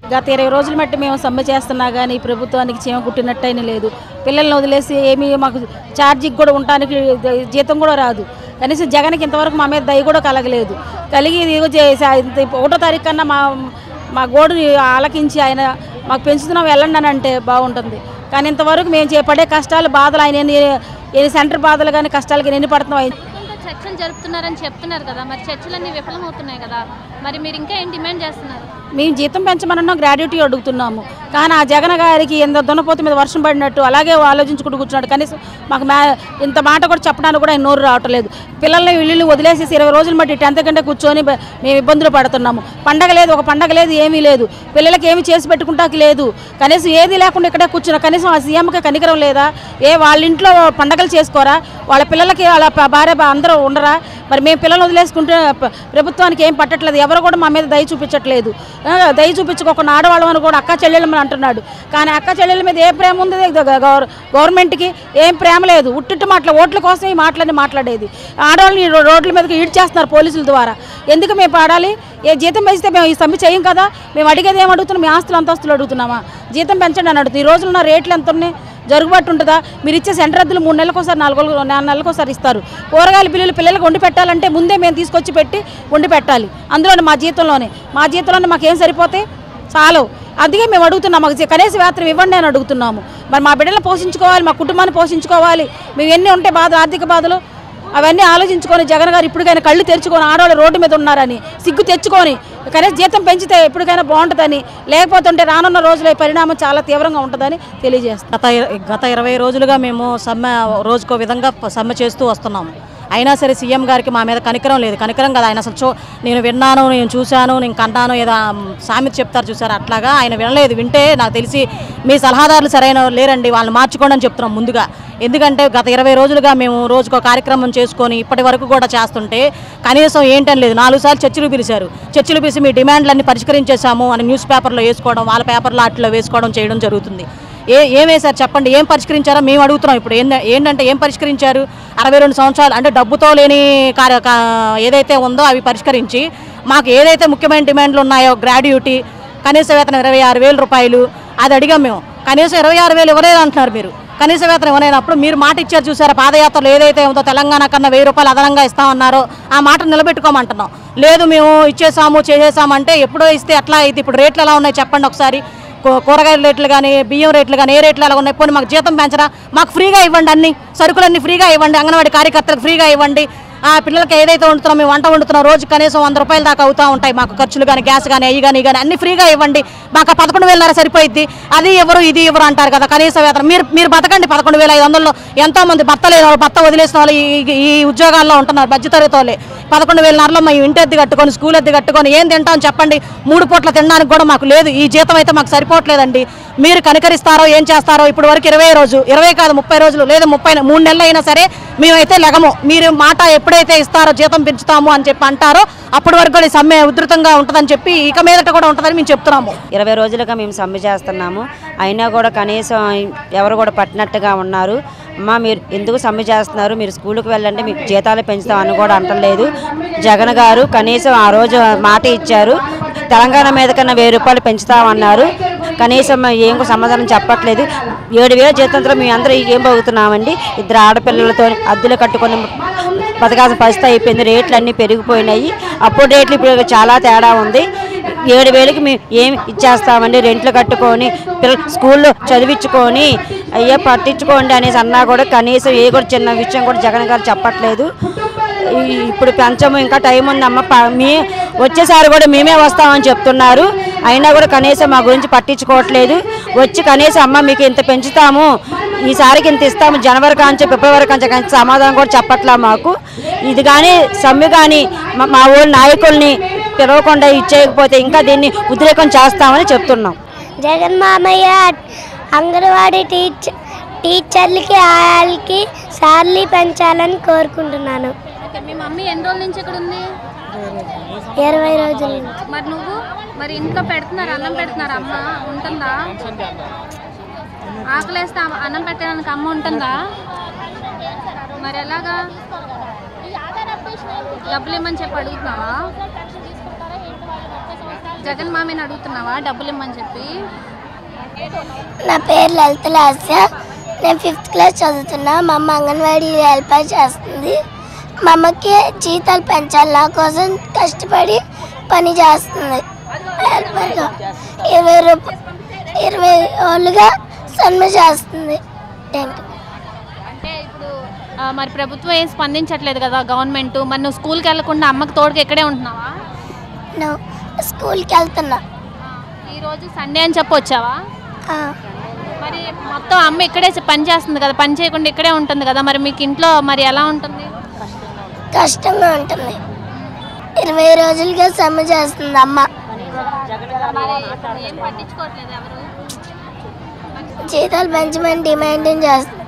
గత ఇరవై రోజుల మట్టి మేము సమ్మె చేస్తున్నా కానీ ప్రభుత్వానికి చీమ కుట్టినట్టయినా లేదు పిల్లల్ని వదిలేసి ఏమీ మాకు ఛార్జీకి కూడా ఉండటానికి జీతం కూడా రాదు కనీసం జగన్కి ఇంతవరకు మా మీద దయ కూడా కలగలేదు కలిగి ఇదిగో చేసా- ఇంత ఒకటో తారీఖు కన్నా మా మా గోడుని ఆలకించి ఆయన మాకు పెంచుతున్నాం వెళ్ళండి అని అంటే బాగుంటుంది కానీ ఇంతవరకు మేము చేపడే కష్టాలు బాధలు ఆయన ఎన్ని ఎన్ని సెంటర్ బాధలు కానీ కష్టాలకి ఎన్ని పడుతున్నాం ఆయన ప్రభుత్వంతో చర్చలు జరుపుతున్నారని చెప్తున్నారు కదా మరి చర్చలన్నీ విఫలమవుతున్నాయి కదా మరి మీరు ఇంకా ఏం డిమాండ్ చేస్తున్నారు మేము జీతం పెంచమన్నాం గ్రాడ్యుటీ అడుగుతున్నాము కానీ ఆ జగన్ గారికి ఎంత దున్నపోతు మీద వర్షం పడినట్టు అలాగే ఆలోచించుకుంటూ కూర్చున్నాడు కనీసం మాకు మ్యా ఇంత మాట కూడా చెప్పడానికి కూడా ఆయన నోరు రావట్లేదు పిల్లల్ని వీళ్ళని వదిలేసేసి ఇరవై రోజులు బట్టి టెన్త్ కంటే కూర్చొని బ- మేము ఇబ్బందులు పడుతున్నాము పండగ లేదు ఒక పండగ లేదు ఏమీ లేదు పిల్లలకి ఏమి చేసి పెట్టుకుంటాకి లేదు కనీసం ఏది లేకుండా ఇక్కడే కూర్చున్నా కనీసం ఆ సీఎంకి కనికరం లేదా ఏ వాళ్ళ ఇంట్లో పండగలు చేసుకోరా వాళ్ళ పిల్లలకి వాళ్ళ ప- భార్య భ- అందరూ ఉండరా మరి మేము పిల్లలు వదిలేసుకుంటే ప- ప్రభుత్వానికి ఏం పట్టట్లేదు ఎవరు కూడా మా మీద దయ చూపించట్లేదు ఆ, దయ చూపించుకోకుండా ఆడవాళ్ళం అని కూడా అక్క చెల్లెళ్ళమని అంటున్నాడు కానీ అక్క చెల్లెళ్ళ మీద ఏ ప్రేమ ఉంది గ- గవర్- గవర్నమెంట్కి ఏం ప్రేమ లేదు ఉట్టిట్టు మాటలు ఓట్ల కోసం ఈ మాటలన్నీ మాట్లాడేది ఆడవాళ్ళని రో- రోడ్ల మీదకి ఈడ్చేస్తున్నారు పోలీసుల ద్వారా ఎందుకు మేము పాడాలి ఏ జీతం పెంచితే మేము ఈ సమ్మె చేయం కదా మేము అడిగేది ఏం అడుగుతున్నాం మీ ఆస్తులు అంతస్తులు అడుగుతున్నామా జీతం పెంచండి అని అడుగుతుంది ఈ రోజులు ఉన్న రేట్లు ఎంత ఉన్నాయి జరుగుబాటు ఉంటుందా మీరు ఇచ్చే సెంటర్ అద్దెలు మూడు నెలలకు ఒకసారి నాలుగు రోజులు- నాలుగు నెలలకు ఒకసారి ఇస్తారు కూరగాయల బిల్లులు పిల్లలకు వండి పెట్టాలంటే ముందే మేము తీసుకొచ్చి పెట్టి వండి పెట్టాలి అందులోనే మా జీతంలోనే మా జీతంలోనే మాకు ఏం సరిపోతాయి చాలు అందుకే మేము అడుగుతున్నాం మాకు కనీస వేతనం ఇవ్వండి అని అడుగుతున్నాము మరి మా బిడ్డలను పోషించుకోవాలి మా కుటుంబాన్ని పోషించుకోవాలి మేము ఎన్ని ఉంటే బాధ ఆర్థిక బాధలు అవన్నీ ఆలోచించుకొని జగన్ గారు ఇప్పటికైనా కళ్ళు తెరుచుకొని ఆడవాళ్ళు రోడ్డు మీద ఉన్నారని సిగ్గు తెచ్చుకొని కనీసం జీతం పెంచితే ఎప్పటికైనా బాగుంటుందని లేకపోతుంటే రానున్న రోజుల ఈ పరిణామం చాలా తీవ్రంగా ఉంటుందని తెలియజేస్తాం గత ఇర- గత ఇరవై రోజులుగా మేము సమ్మె రోజుకో విధంగా ప- సమ్మె చేస్తూ వస్తున్నాము అయినా సరే సీఎం గారికి మా మీద కనికరం లేదు కనికరం కదా ఆయన అసలు చూ నేను విన్నాను నేను చూశాను నేను కన్నాను ఏదో ఆ, సామెత చెప్తారు చూసారు అట్లాగా ఆయన వినలేదు వింటే నాకు తెలిసి మీ సలహాదారులు సరైన లేరండి వాళ్ళని మార్చుకోండి అని చెప్తున్నాం ముందుగా ఎందుకంటే గత ఇరవై రోజులుగా మేము రోజుకో కార్యక్రమం చేసుకొని ఇప్పటి వరకు కూడా చేస్తుంటే కనీసం ఏంటని లేదు నాలుగు సార్లు చర్చలు పిలిచారు చర్చలు పిలిచి మీ డిమాండ్లన్నీ పరిష్కరించేశాము అని న్యూస్ పేపర్లో వేసుకోవడం వాళ్ళ పేపర్లో అట్లా వేసుకోవడం చేయడం జరుగుతుంది ఏ ఏం వేశారు చెప్పండి ఏం పరిష్కరించారో మేము అడుగుతున్నాం ఇప్పుడు ఏంద ఏంటంటే ఏం పరిష్కరించారు అరవై రెండు సంవత్సరాలు అంటే డబ్బుతో లేని కార్య కా- ఏదైతే ఉందో అవి పరిష్కరించి మాకు ఏదైతే ముఖ్యమైన డిమాండ్లు ఉన్నాయో గ్రాడ్యుటీ కనీస వేతనం ఇరవై ఆరు వేల రూపాయలు అది అడిగాం మేము కనీసం ఇరవై ఆరు వేలు ఇవ్వలేదు అంటున్నారు మీరు కనీస వేతనం ఇవ్వలేనప్పుడు మీరు మాట ఇచ్చారు చూసారా పాదయాత్రలో ఏదైతే ఉందో తెలంగాణ కన్నా వెయ్యి రూపాయలు అదనంగా ఇస్తామన్నారో ఆ మాట నిలబెట్టుకోమంటున్నాం లేదు మేము ఇచ్చేసాము చేసేసామంటే ఎప్పుడో ఇస్తే ఎట్లా అయితే ఇప్పుడు రేట్లు ఎలా ఉన్నాయి చెప్పండి ఒకసారి కూ- కూరగాయల రేట్లు కానీ బియ్యం రేట్లు కానీ ఏ రేట్లు ఎలా ఉన్నాయి పోనీ మాకు జీతం పెంచరా మాకు ఫ్రీగా ఇవ్వండి అన్ని సరుకులన్నీ ఫ్రీగా ఇవ్వండి అంగన్వాడీ కార్యకర్తలకు ఫ్రీగా ఇవ్వండి ఆ పిల్లలకి ఏదైతే వండుతున్నాం మేము వంట వండుతున్నాం రోజు కనీసం వంద రూపాయల దాకా అవుతూ ఉంటాయి మాకు ఖర్చులు కానీ గ్యాస్ కానీ అయ్యి కానీ కానీ అన్ని ఫ్రీగా ఇవ్వండి మాకు ఆ పదకొండు వేలన్నర సరిపోయిద్ది అది ఎవరు ఇది ఎవరు అంటారు కదా కనీస వేతనం మీరు మీరు బతకండి పదకొండు వేల ఐదు వందల్లో ఎంతో మంది భర్త లేని వాళ్ళు భర్త వదిలేసిన వాళ్ళు ఈ- ఈ ఉద్యోగాల్లో ఉంటున్నారు మధ్యతరగతి వాళ్ళే పదకొండు వేల నరలో మేము ఇంటి అద్దె కట్టుకొని స్కూల్ అద్దె కట్టుకొని ఏం తింటాం చెప్పండి మూడు పూట్ల తినడానికి కూడా మాకు లేదు ఈ జీతం అయితే మాకు సరిపోవట్లేదండి మీరు కనికరిస్తారో ఏం చేస్తారో ఇప్పుడు వరకు ఇరవై రోజు ఇరవై కాదు ముప్పై రోజులు లేదా ముప్పై మూడు నెలలు అయినా సరే మేమైతే లెగము మీరు మాట ఎప్పుడైతే ఇస్తారో జీతం పెంచుతాము అని చెప్పి అంటారో అప్పటి వరకు కూడా ఈ సమ్మె ఉధృతంగా ఉంటుందని చెప్పి ఇక మీదట కూడా ఉంటుందని మేము చెప్తున్నాము ఇరవై రోజులుగా మేము సమ్మె చేస్తున్నాము అయినా కూడా కనీసం ఎవరు కూడా పట్టినట్టుగా ఉన్నారు అమ్మా మీరు ఎందుకు సమ్మె చేస్తున్నారు మీరు స్కూల్కి వెళ్ళండి మీకు జీతాలు పెంచుతామని కూడా అంటలేదు జగన్ గారు కనీసం ఆ రోజు మాట ఇచ్చారు తెలంగాణ మీద కన్నా వెయ్యి రూపాయలు పెంచుతామన్నారు కనీసం ఏం కూడా సమాధానం చెప్పట్లేదు ఏడు వేల జీతంతో మేము అందరూ ఏం పోగుతున్నామండి ఇద్దరు ఆడపిల్లలతో అద్దెలు కట్టుకొని బతకాల్సిన పరిస్థితి అయిపోయింది రేట్లు అన్నీ పెరిగిపోయినాయి అప్పుడు రేట్లు ఇప్పుడు చాలా తేడా ఉంది ఏడు వేలకి మేము ఏం ఇచ్చేస్తామండి రెంట్లు కట్టుకొని పిల్ల స్కూల్లో చదివించుకొని అయ్యే పట్టించుకోండి అనేసి అన్నా కూడా కనీసం ఏ కూడా చిన్న విషయం కూడా జగన్ గారు చెప్పట్లేదు ఈ- ఇప్పుడు పెంచము ఇంకా టైం ఉందమ్మ ప- మీ వచ్చేసారి కూడా మేమే వస్తామని చెప్తున్నారు అయినా కూడా కనీసం మా గురించి పట్టించుకోవట్లేదు వచ్చి కనీసం అమ్మ మీకు ఇంత పెంచుతాము ఈసారికి ఇంత ఇస్తాము జనవరి కాంచి ఫిబ్రవరి కాంచి కానీ సమాధానం కూడా చెప్పట్లా మాకు ఇది కానీ సమ్మె కానీ మా మా ఊళ్ళ నాయకుల్ని పిలవకుండా ఇచ్చేయకపోతే ఇంకా దీన్ని ఉద్రేకం చేస్తామని చెప్తున్నాం జగన్ మామయ్య అంగన్వాడీ టీచర్ టీచర్లకి ఆయాలకి సార్లు పెంచాలని కోరుకుంటున్నాను ఓకే మీ మమ్మీ ఎన్ని రోజుల నుంచి ఇక్కడ ఉంది ఇరవై రోజుల నుంచి. మరి నువ్వు మరి ఇంట్లో పెడుతున్నారు అన్నం పెడుతున్నారు అమ్మ ఉంటుందా ఆకలేస్తే అమ్మ- అన్నం పెట్టడానికి అమ్మ ఉంటుందా మరి ఎలాగా డబ్బులు ఇమ్మని చెప్పి అడుగుతున్నావా జగన్ మామని అడుగుతున్నావా డబ్బులు ఇమ్మని చెప్పి నా పేరు లలిత లాస్య నేను ఫిఫ్త్ క్లాస్ చదువుతున్నా మా అమ్మ అంగన్వాడీ హెల్ప్ చేస్తుంది మా అమ్మకి జీతాలు పెంచాలి నా కోసం కష్టపడి పని చేస్తుంది హెల్పర్గా ఇరవై రూప ఇరవై వాళ్ళుగా సన్మ చేస్తుంది థ్యాంక్ యూ అంటే ఇప్పుడు ఆ, మరి ప్రభుత్వం ఏం స్పందించట్లేదు కదా గవర్నమెంట్ మరి నువ్వు స్కూల్కి వెళ్ళకుండా అమ్మకి తోడుగా ఇక్కడే ఉంటున్నావా నువ్వు స్కూల్కి వెళ్తున్నా ఈరోజు సండే అని చెప్పి వచ్చావా ఆ, మరి మొత్తం అమ్మ ఇక్కడే పని చేస్తుంది కదా పని చేయకుండా ఇక్కడే ఉంటుంది కదా మరి మీకు ఇంట్లో మరి ఎలా ఉంటుంది కష్టంగా ఉంటుంది ఇరవై రోజులుగా సమ్మె చేస్తుంది అమ్మ ఏం పట్టించుకోవట్లేదు ఎవరు జీతాలు పెంచమని డిమాండ్ చేస్తుంది